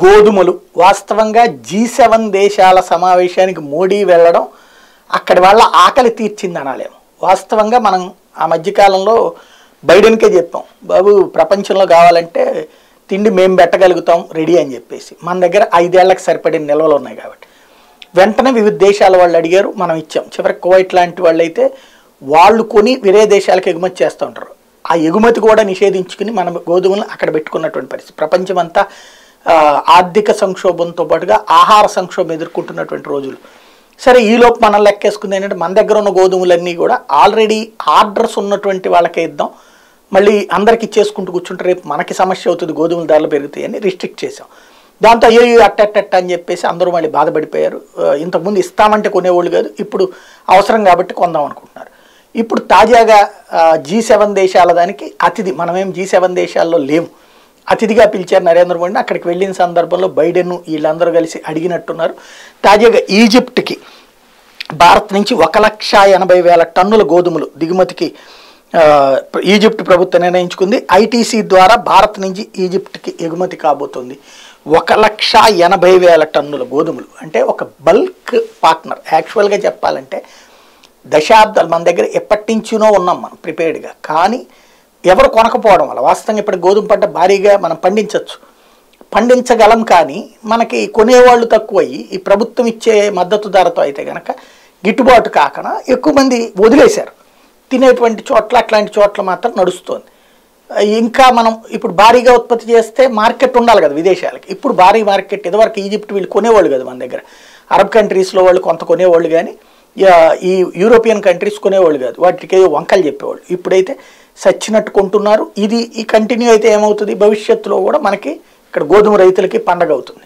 గోధుమలు వాస్తవంగా G seven దేశాల సమావేశానికి మోడీ వెళ్ళడం అక్కడి వాళ్ళ ఆకలి తీర్చింది అనాలేము వాస్తవంగా మనం ఆ మధ్యకాలంలో బైడెన్కే చెప్పాం బాబు ప్రపంచంలో కావాలంటే తిండి మేము పెట్టగలుగుతాం రెడీ అని చెప్పేసి మన దగ్గర ఐదేళ్లకు సరిపడిన నిల్వలు ఉన్నాయి కాబట్టి వెంటనే వివిధ దేశాల వాళ్ళు అడిగారు మనం ఇచ్చాం చివరికి కువైట్ లాంటి వాళ్ళు అయితే వాళ్ళు కొని వేరే దేశాలకు ఎగుమతి చేస్తూ ఉంటారు ఆ ఎగుమతి కూడా నిషేధించుకుని మనం గోధుమలను అక్కడ పెట్టుకున్నటువంటి పరిస్థితి ప్రపంచం అంతా ఆ, ఆర్థిక సంక్షోభంతో పాటుగా ఆహార సంక్షోభం ఎదుర్కొంటున్నటువంటి రోజులు సరే ఈలోపు మనం లెక్కేసుకుంది ఏంటంటే మన దగ్గర ఉన్న గోధుమలన్నీ కూడా ఆల్రెడీ ఆర్డర్స్ ఉన్నటువంటి వాళ్ళకే ఇద్దాం మళ్ళీ అందరికి ఇచ్చేసుకుంటూ కూర్చుంటే రేపు మనకి సమస్య అవుతుంది గోధుమల ధరలు పెరుగుతాయని రిస్ట్రిక్ట్ చేసాం దాంతో అయ్యో అయ్యో, అట్ట అట్ట అట్ట అని చెప్పేసి అందరూ మళ్ళీ బాధపడిపోయారు ఆ, ఇంతకుముందు ఇస్తామంటే కొనేవాళ్ళు కాదు ఇప్పుడు అవసరం కాబట్టి కొందాం అనుకుంటున్నారు ఇప్పుడు తాజాగా జీ సెవెన్ దేశాల దానికి అతిథి మనమేం జీ సెవెన్ దేశాల్లో లేము అతిథిగా పిలిచారు నరేంద్ర మోడీని అక్కడికి వెళ్ళిన సందర్భంలో బైడెన్ వీళ్ళందరూ కలిసి అడిగినట్టున్నారు తాజాగా ఈజిప్ట్కి భారత్ నుంచి ఒక లక్ష ఎనభై వేల టన్నుల గోధుమలు దిగుమతికి ఆ, ఈజిప్ట్ ప్రభుత్వం నిర్ణయించుకుంది ఐటీసీ ద్వారా భారత్ నుంచి ఈజిప్ట్కి ఎగుమతి కాబోతుంది ఒక లక్ష ఎనభై వేల టన్నుల గోధుమలు అంటే ఒక బల్క్ పార్ట్నర్ యాక్చువల్గా చెప్పాలంటే దశాబ్దాలు మన దగ్గర ఎప్పటి నుంచినో ఉన్నాం మనం ప్రిపేర్డ్గా కానీ ఎవరు కొనకపోవడం వల్ల వాస్తవంగా ఇప్పుడు గోధుమ పంట భారీగా మనం పండించవచ్చు పండించగలం కానీ మనకి కొనేవాళ్ళు తక్కువయ్యి ఈ ప్రభుత్వం ఇచ్చే మద్దతు ధరతో అయితే కనుక గిట్టుబాటు కాకన ఎక్కువ మంది వదిలేశారు తినేటువంటి చోట్ల అట్లాంటి చోట్ల మాత్రం నడుస్తోంది ఇంకా మనం ఇప్పుడు భారీగా ఉత్పత్తి చేస్తే మార్కెట్ ఉండాలి కదా విదేశాలకి ఇప్పుడు భారీ మార్కెట్ ఇదివరకు ఈజిప్ట్ వీళ్ళు కొనేవాళ్ళు కదా మన దగ్గర అరబ్ కంట్రీస్లో వాళ్ళు కొంత కొనేవాళ్ళు కానీ యా- ఈ యూరోపియన్ కంట్రీస్ కొనేవాళ్ళు కాదు వాటికి ఏదో వంకలు చెప్పేవాళ్ళు ఇప్పుడైతే సచ్చినట్టు కొంటున్నారు ఇది ఈ కంటిన్యూ అయితే ఏమవుతుంది భవిష్యత్తులో కూడా మనకి ఇక్కడ గోధుమ రైతులకి పండగ అవుతుంది